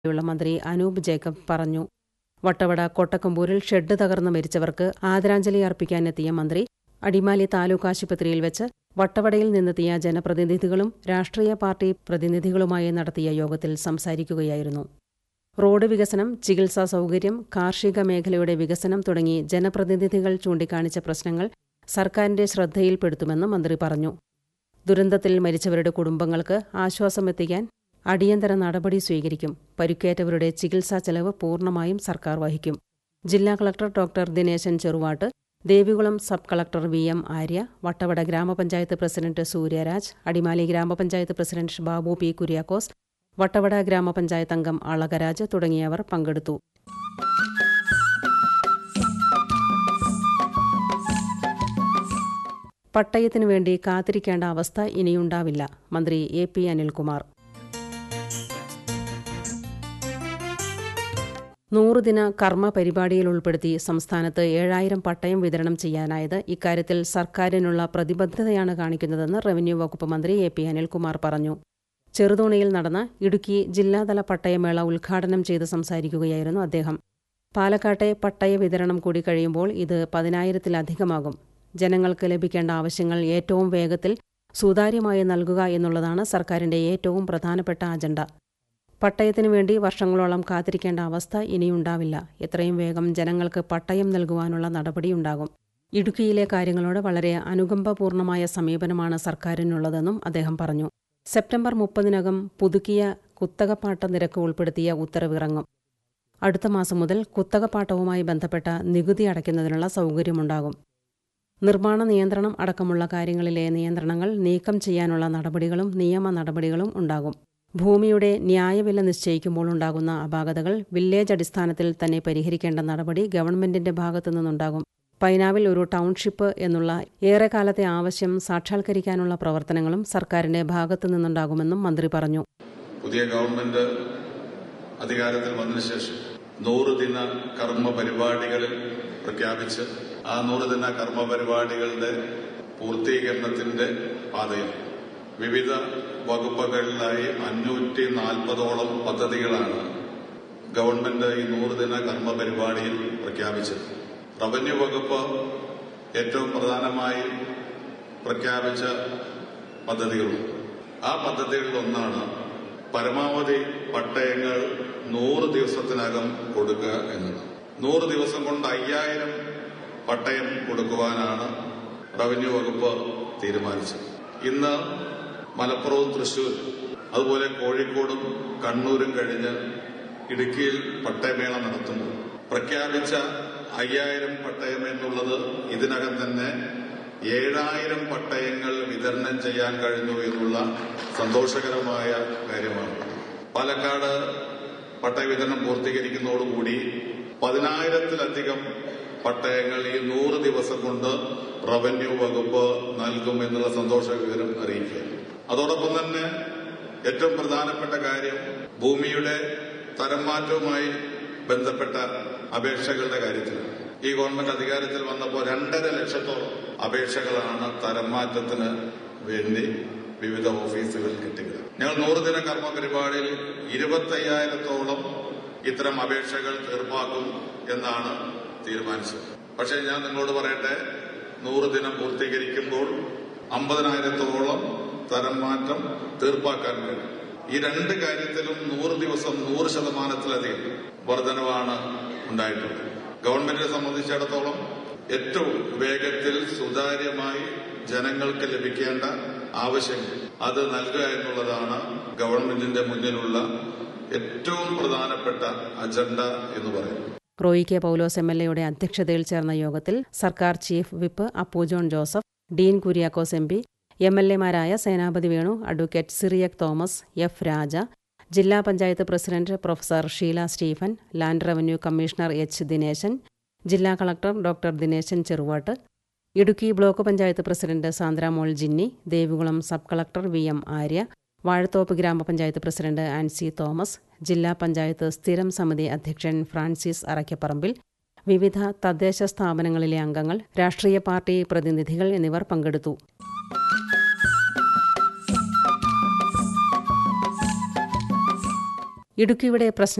യുള്ള മന്ത്രി അനൂപ് ജേക്കബ് പറഞ്ഞു വട്ടവട കൊട്ടക്കമ്പൂരിൽ ഷെഡ് തകർന്ന് മരിച്ചവർക്ക് ആദരാഞ്ജലി അർപ്പിക്കാനെത്തിയ മന്ത്രി അടിമാലി താലൂക്ക് ആശുപത്രിയിൽ വെച്ച് വട്ടവടയിൽ നിന്നെത്തിയ ജനപ്രതിനിധികളും രാഷ്ട്രീയ പാർട്ടി പ്രതിനിധികളുമായി നടത്തിയ യോഗത്തിൽ സംസാരിക്കുകയായിരുന്നു റോഡ് വികസനം ചികിത്സാ സൗകര്യം കാർഷിക മേഖലയുടെ വികസനം തുടങ്ങി ജനപ്രതിനിധികൾ ചൂണ്ടിക്കാണിച്ച പ്രശ്നങ്ങൾ സർക്കാരിന്റെ ശ്രദ്ധയിൽപ്പെടുത്തുമെന്ന് മന്ത്രി പറഞ്ഞു ദുരന്തത്തിൽ മരിച്ചവരുടെ കുടുംബങ്ങൾക്ക് ആശ്വാസമെത്തിക്കാൻ അടിയന്തര നടപടി സ്വീകരിക്കും പരിക്കേറ്റവരുടെ ചികിത്സാ ചെലവ് പൂർണ്ണമായും സർക്കാർ വഹിക്കും ജില്ലാ collector doctor Dineshan Cheruvattu Devikulam sub collector V M Arya Vattavada ഗ്രാമപഞ്ചായത്ത് പ്രസിഡന്റ് സൂര്യരാജ് അടിമാലി ഗ്രാമപഞ്ചായത്ത് പ്രസിഡന്റ് ബാബു പി കുര്യാക്കോസ് വട്ടവട ഗ്രാമപഞ്ചായത്ത് അംഗം അളകരാജ് തുടങ്ങിയവർ പങ്കെടുത്തു പട്ടയത്തിനു വേണ്ടി കാത്തിരിക്കേണ്ട അവസ്ഥ ഇനിയുണ്ടാവില്ല മന്ത്രി എ പി അനിൽകുമാർ നൂറുദിന കർമ്മ പരിപാടിയിൽ ഉൾപ്പെടുത്തി സംസ്ഥാനത്ത് ഏഴായിരം പട്ടയം വിതരണം ചെയ്യാനായത് ഇക്കാര്യത്തിൽ സർക്കാരിനുള്ള പ്രതിബദ്ധതയാണ് കാണിക്കുന്നതെന്ന് റവന്യൂ വകുപ്പ് മന്ത്രി എ പി അനിൽകുമാർ പറഞ്ഞു ചെറുതോണിയിൽ നടന്ന ഇടുക്കി ജില്ലാതല പട്ടയമേള ഉദ്ഘാടനം ചെയ്ത് സംസാരിക്കുകയായിരുന്നു അദ്ദേഹം പാലക്കാട്ടെ പട്ടയ വിതരണം കൂടി കഴിയുമ്പോൾ ഇത് പതിനായിരത്തിലധികമാകും ജനങ്ങൾക്ക് ലഭിക്കേണ്ട ആവശ്യങ്ങൾ ഏറ്റവും വേഗത്തിൽ സുതാര്യമായി നൽകുക എന്നുള്ളതാണ് സർക്കാരിന്റെ ഏറ്റവും പ്രധാനപ്പെട്ട അജണ്ട പട്ടയത്തിനു വേണ്ടി വർഷങ്ങളോളം കാത്തിരിക്കേണ്ട അവസ്ഥ ഇനിയുണ്ടാവില്ല എത്രയും വേഗം ജനങ്ങൾക്ക് പട്ടയം നൽകുവാനുള്ള നടപടിയുണ്ടാകും ഇടുക്കിയിലെ കാര്യങ്ങളോട് വളരെ അനുകമ്പപൂർണമായ സമീപനമാണ് സർക്കാരിനുള്ളതെന്നും അദ്ദേഹം പറഞ്ഞു സെപ്റ്റംബർ മുപ്പതിനകം പുതുക്കിയ കുത്തകപ്പാട്ട നിരക്ക് ഉൾപ്പെടുത്തിയ ഉത്തരവിറങ്ങും അടുത്ത മാസം മുതൽ കുത്തകപ്പാട്ടവുമായി ബന്ധപ്പെട്ട നികുതി അടയ്ക്കുന്നതിനുള്ള സൗകര്യമുണ്ടാകും നിർമ്മാണ നിയന്ത്രണം അടക്കമുള്ള കാര്യങ്ങളിലെ നിയന്ത്രണങ്ങൾ നീക്കം ചെയ്യാനുള്ള നടപടികളും നിയമ നടപടികളും ഉണ്ടാകും ഭൂമിയുടെ ന്യായവില നിശ്ചയിക്കുമ്പോൾ ഉണ്ടാകുന്ന അപാകതകൾ വില്ലേജ് അടിസ്ഥാനത്തിൽ തന്നെ പരിഹരിക്കേണ്ട നടപടി ഗവൺമെന്റിന്റെ ഭാഗത്തു നിന്നുണ്ടാകും പൈനാവിൽ ഒരു ടൗൺഷിപ്പ് എന്നുള്ള ഏറെക്കാലത്തെ ആവശ്യം സാക്ഷാത്കരിക്കാനുള്ള പ്രവർത്തനങ്ങളും സർക്കാരിന്റെ ഭാഗത്തു നിന്നുണ്ടാകുമെന്നും മന്ത്രി പറഞ്ഞു പുതിയ ഗവൺമെന്റ് അധികാരത്തിൽ വന്നതിന് ശേഷം നൂറ് ദിന കർമ്മ പരിപാടികൾ പ്രഖ്യാപിച്ച് ആ നൂറ് ദിന കർമ്മ പരിപാടികളുടെ പൂർത്തീകരണത്തിന്റെ പാതയിൽ വിവിധ വകുപ്പുകളിലായി അഞ്ഞൂറ്റി നാൽപ്പതോളം പദ്ധതികളാണ് ഗവൺമെന്റ് ഈ നൂറ് ദിന കർമ്മ പരിപാടിയിൽ പ്രഖ്യാപിച്ചത് റവന്യൂ വകുപ്പ് ഏറ്റവും പ്രധാനമായി പ്രഖ്യാപിച്ച പദ്ധതികളുണ്ട് ആ പദ്ധതികളിൽ ഒന്നാണ് പരമാവധി പട്ടയങ്ങൾ നൂറ് ദിവസത്തിനകം കൊടുക്കുക എന്നത് നൂറ് ദിവസം കൊണ്ട് അയ്യായിരം പട്ടയം കൊടുക്കുവാനാണ് റവന്യൂ വകുപ്പ് തീരുമാനിച്ചത് ഇന്ന് മലപ്പുറവും തൃശൂർ അതുപോലെ കോഴിക്കോടും കണ്ണൂരും കഴിഞ്ഞ് ഇടുക്കിയിൽ പട്ടയമേള നടത്തുന്നു പ്രഖ്യാപിച്ച അയ്യായിരം പട്ടയം എന്നുള്ളത് ഇതിനകം തന്നെ ഏഴായിരം പട്ടയങ്ങൾ വിതരണം ചെയ്യാൻ കഴിഞ്ഞു എന്നുള്ള സന്തോഷകരമായ കാര്യമാണ് പാലക്കാട് പട്ടയ വിതരണം പൂർത്തീകരിക്കുന്നതോടുകൂടി പതിനായിരത്തിലധികം പട്ടയങ്ങൾ ഈ നൂറ് ദിവസം കൊണ്ട് റവന്യൂ വകുപ്പ് നൽകും എന്നുള്ള സന്തോഷ വിവരം അറിയിക്കുക അതോടൊപ്പം തന്നെ ഏറ്റവും പ്രധാനപ്പെട്ട കാര്യം ഭൂമിയുടെ തരം മാറ്റവുമായി ബന്ധപ്പെട്ട അപേക്ഷകളുടെ കാര്യത്തിൽ ഈ ഗവൺമെന്റ് അധികാരത്തിൽ വന്നപ്പോൾ രണ്ടര ലക്ഷത്തോളം അപേക്ഷകളാണ് തരം മാറ്റത്തിന് വേണ്ടി വിവിധ ഓഫീസുകളിൽ കിട്ടിയത് ഞങ്ങൾ നൂറ് ദിന കർമ്മ പരിപാടിയിൽ ഇരുപത്തയ്യായിരത്തോളം ഇത്തരം അപേക്ഷകൾ തീർപ്പാക്കും എന്നാണ് തീരുമാനിച്ചത് പക്ഷേ ഞാൻ നിങ്ങളോട് പറയട്ടെ നൂറ് ദിനം പൂർത്തീകരിക്കുമ്പോൾ അമ്പതിനായിരത്തോളം തരം മാറ്റം തീർപ്പാക്കാൻ കഴിയും ഈ രണ്ട് കാര്യത്തിലും നൂറ് ദിവസം നൂറ് ശതമാനത്തിലധികം വർധനവാണ് ഉണ്ടായിട്ടുള്ളത് ഗവൺമെന്റിനെ സംബന്ധിച്ചിടത്തോളം ഏറ്റവും വേഗത്തിൽ സുതാര്യമായി ജനങ്ങൾക്ക് ലഭിക്കേണ്ട ആവശ്യങ്ങൾ അത് നൽകുക എന്നുള്ളതാണ് ഗവൺമെന്റിന്റെ മുന്നിലുള്ള ഏറ്റവും പ്രധാനപ്പെട്ട അജണ്ട എന്ന് പറയുന്നത് Roy K Paulose M L എയുടെ അധ്യക്ഷതയിൽ ചേർന്ന യോഗത്തിൽ സർക്കാർ chief whip Appu John Joseph Dean Kuriakose M P M L എമാരായ സേനാപതി വേണു അഡ്വക്കേറ്റ് സിറിയക് തോമസ് എഫ് രാജ ജില്ലാ panchayat president professor Sheela Stephen land revenue commissioner H Dineshan ജില്ലാ collector doctor Dineshan Cheruvattu Idukki block panchayat president Sandramol Jinny Devikulam sub collector V M Arya Vazhathope ഗ്രാമപഞ്ചായത്ത് പ്രസിഡന്റ് ആൻസി തോമസ് ജില്ലാ പഞ്ചായത്ത് സ്ഥിരം സമിതി അധ്യക്ഷൻ ഫ്രാൻസിസ് അറയ്ക്കപ്പറമ്പിൽ വിവിധ തദ്ദേശ സ്ഥാപനങ്ങളിലെ അംഗങ്ങൾ രാഷ്ട്രീയ പാർട്ടി പ്രതിനിധികൾ എന്നിവർ പങ്കെടുത്തു ഇടുക്കിയുടെ പ്രശ്ന